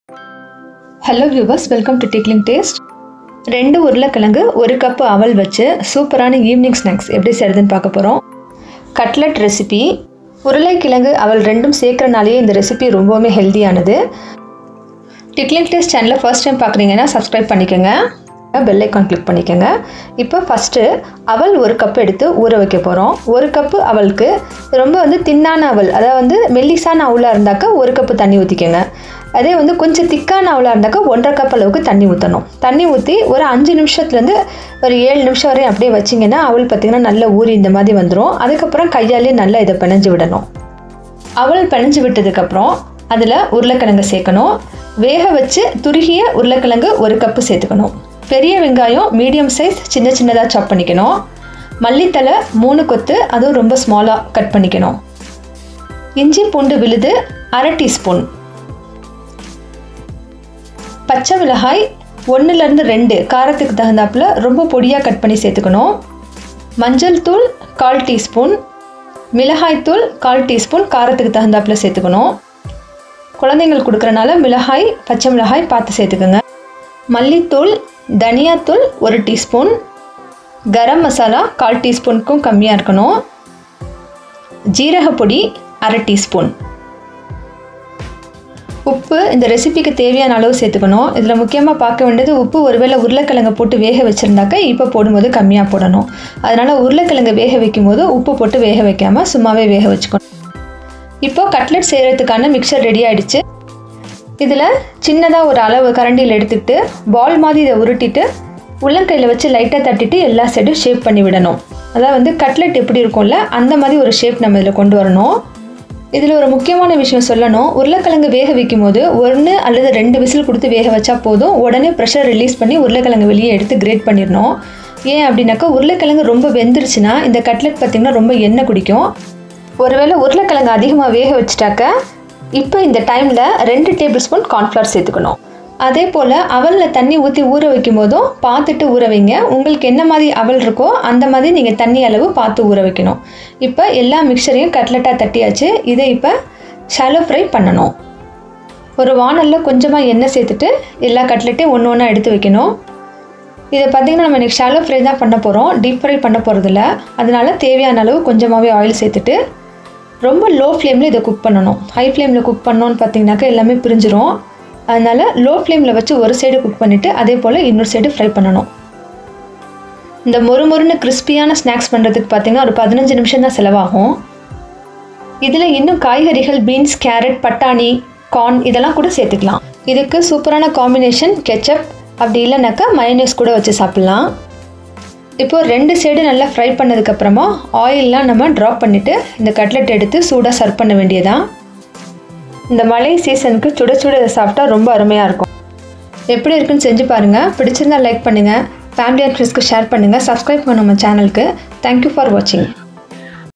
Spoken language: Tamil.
hello viewers welcome to tickling taste ரெண்டு உருளைக்கிழங்கு ஒரு கப்பு அவல் வச்சு சூப்பரான ஈவினிங் ஸ்நாக்ஸ் எப்படி செய்கிறதுன்னு பார்க்க போகிறோம் கட்லட் ரெசிபி உருளைக்கிழங்கு அவல் ரெண்டும் சேர்க்குறனாலேயே இந்த ரெசிபி ரொம்பவுமே ஹெல்த்தியானது டிக்லிங் டேஸ்ட் சேனலை ஃபர்ஸ்ட் டைம் பார்க்குறீங்கன்னா சப்ஸ்கிரைப் பண்ணிக்கோங்க பெல் ஐக்கான் கிளிக் பண்ணிக்கோங்க இப்போ ஃபஸ்ட்டு அவல் ஒரு கப் எடுத்து ஊற வைக்க போகிறோம் ஒரு கப்பு அவலுக்கு ரொம்ப வந்து தின்னான அவல் அதாவது வந்து மெல்லிசான அவலாக இருந்தாக்கா ஒரு கப்பு தண்ணி ஊற்றிக்கோங்க அதே வந்து கொஞ்சம் திக்கான அவலாக இருந்தாக்கா ஒன்றரை கப் அளவுக்கு தண்ணி ஊற்றணும் தண்ணி ஊற்றி ஒரு அஞ்சு நிமிஷத்துலேருந்து ஒரு ஏழு நிமிஷம் வரையும் அப்படியே வச்சிங்கன்னா அவல் பார்த்திங்கன்னா நல்லா ஊறி இந்த மாதிரி வந்துடும் அதுக்கப்புறம் கையாலே நல்லா இதை பிணைஞ்சு விடணும் அவல் பிணைஞ்சு விட்டதுக்கப்புறம் அதில் உருளைக்கிழங்கு சேர்க்கணும் வேக வச்சு துருகிய உருளைக்கிழங்கு ஒரு கப்பு சேர்த்துக்கணும் பெரிய வெங்காயம் மீடியம் சைஸ் சின்ன சின்னதாக சாப் பண்ணிக்கணும் மல்லித்தலை மூணு கொத்து அதுவும் ரொம்ப ஸ்மாலாக கட் பண்ணிக்கணும் இஞ்சி பூண்டு விழுது அரை டீஸ்பூன் பச்சை மிளகாய் ஒன்றுலேருந்து ரெண்டு காரத்துக்கு தகுந்தாப்புல ரொம்ப பொடியாக கட் பண்ணி சேர்த்துக்கணும் மஞ்சள் தூள் கால் டீஸ்பூன் மிளகாய்த்தூள் கால் டீஸ்பூன் காரத்துக்கு தகுந்தாப்புல சேர்த்துக்கணும் குழந்தைங்களுக்கு கொடுக்குறனால மிளகாய் பச்சை மிளகாய் பார்த்து சேர்த்துக்கோங்க மல்லித்தூள் தனியாத்தூள் ஒரு டீஸ்பூன் கரம் மசாலா கால் டீஸ்பூனுக்கும் கம்மியாக இருக்கணும் ஜீரகப்பொடி அரை டீஸ்பூன் உப்பு இந்த ரெசிபிக்கு தேவையான அளவு சேர்த்துக்கணும் இதில் முக்கியமாக பார்க்க வேண்டியது உப்பு ஒருவேளை உருளைக்கிழங்கை போட்டு வேக வச்சுருந்தாக்கா இப்போ போடும்போது கம்மியாக போடணும் அதனால் உருளைக்கிழங்கை வேக வைக்கும் போது உப்பு போட்டு வேக வைக்காமல் சும்மாவே வேக வச்சுக்கணும் இப்போ கட்லெட் செய்கிறதுக்கான மிக்சர் ரெடி ஆகிடுச்சு இதில் சின்னதாக ஒரு அளவு கரண்டியில் எடுத்துக்கிட்டு பால் மாதிரி இதை உருட்டிட்டு உள்ளங்கையில் வச்சு லைட்டாக தட்டிட்டு எல்லா சைடும் ஷேப் பண்ணி விடணும் அதாவது வந்து கட்லெட் எப்படி இருக்கும்ல அந்த மாதிரி ஒரு ஷேப் நம்ம இதில் கொண்டு வரணும் இதில் ஒரு முக்கியமான விஷயம் சொல்லணும் உருளைக்கிழங்கு வேக வைக்கும் போது ஒன்று அல்லது ரெண்டு விசில் கொடுத்து வேக வச்சா போதும் உடனே ப்ரெஷர் ரிலீஸ் பண்ணி உருளைக்கிழங்கு வெளியே எடுத்து கிரேட் பண்ணிடணும் ஏன் அப்படின்னாக்கா உருளைக்கிழங்கு ரொம்ப வெந்துருச்சுன்னா இந்த கட்லெட் பார்த்திங்கன்னா ரொம்ப எண்ணெய் குடிக்கும் ஒருவேளை உருளைக்கிழங்கு அதிகமாக வேக வச்சுட்டாக்க இப்போ இந்த டைமில் ரெண்டு டேபிள் ஸ்பூன் கார்ன்ஃப்ளவர் சேர்த்துக்கணும் அதே போல் அவலில் தண்ணி ஊற்றி ஊற வைக்கும் போதும் பார்த்துட்டு ஊற வைங்க உங்களுக்கு என்ன மாதிரி அவல் இருக்கோ அந்த மாதிரி நீங்கள் தண்ணி அளவு பார்த்து ஊற வைக்கணும் இப்போ எல்லா மிக்சரையும் கட்லெட்டாக தட்டியாச்சு இதை இப்போ ஷாலோ ஃப்ரை பண்ணணும் ஒரு வானலில் கொஞ்சமாக எண்ணெய் சேர்த்துட்டு எல்லா கட்லெட்டையும் ஒன்று ஒன்றா எடுத்து வைக்கணும் இதை பார்த்திங்கன்னா நம்ம இன்றைக்கி ஷாலோ ஃப்ரை தான் பண்ண போகிறோம் டீப் ஃப்ரை பண்ண போகிறதில்ல அதனால் தேவையான அளவு கொஞ்சமாகவே ஆயில் சேர்த்துட்டு ரொம்ப லோ ஃப்ளேமில் இதை குக் பண்ணணும் ஹை ஃப்ளேமில் குக் பண்ணோன்னு பார்த்தீங்கன்னாக்கா எல்லாமே பிரிஞ்சிரும் அதனால் லோ ஃப்ளேமில் வச்சு ஒரு சைடு குக் பண்ணிவிட்டு அதே போல் இன்னொரு சைடு ஃப்ரை பண்ணணும் இந்த மொறு மொறுன்னு கிறிஸ்பியான ஸ்நாக்ஸ் பண்ணுறதுக்கு பார்த்தீங்கன்னா ஒரு பதினஞ்சு நிமிஷம் தான் செலவாகும் இதில் இன்னும் காய்கறிகள் பீன்ஸ் கேரட் பட்டாணி கார்ன் இதெல்லாம் கூட சேர்த்துக்கலாம் இதுக்கு சூப்பரான காம்பினேஷன் கெச்சப் அப்படி இல்லைனாக்கா மயனேஸ் கூட வச்சு சாப்பிட்லாம் இப்போது ரெண்டு சைடு நல்லா ஃப்ரை பண்ணதுக்கப்புறமா ஆயிலெலாம் நம்ம ட்ராப் பண்ணிவிட்டு இந்த கட்லெட் எடுத்து சூடாக சர்வ் பண்ண வேண்டியதான் இந்த மழை சீசனுக்கு சுட சுட இதை சாப்பிட்டா ரொம்ப அருமையாக இருக்கும் எப்படி இருக்குன்னு செஞ்சு பாருங்கள் பிடிச்சிருந்தா லைக் பண்ணுங்கள் ஃபேமிலி அண்ட் ஃப்ரெண்ட்ஸ்க்கு ஷேர் பண்ணுங்கள் சப்ஸ்கிரைப் பண்ணுங்கள் நம்ம சேனலுக்கு தேங்க்யூ ஃபார் வாட்சிங்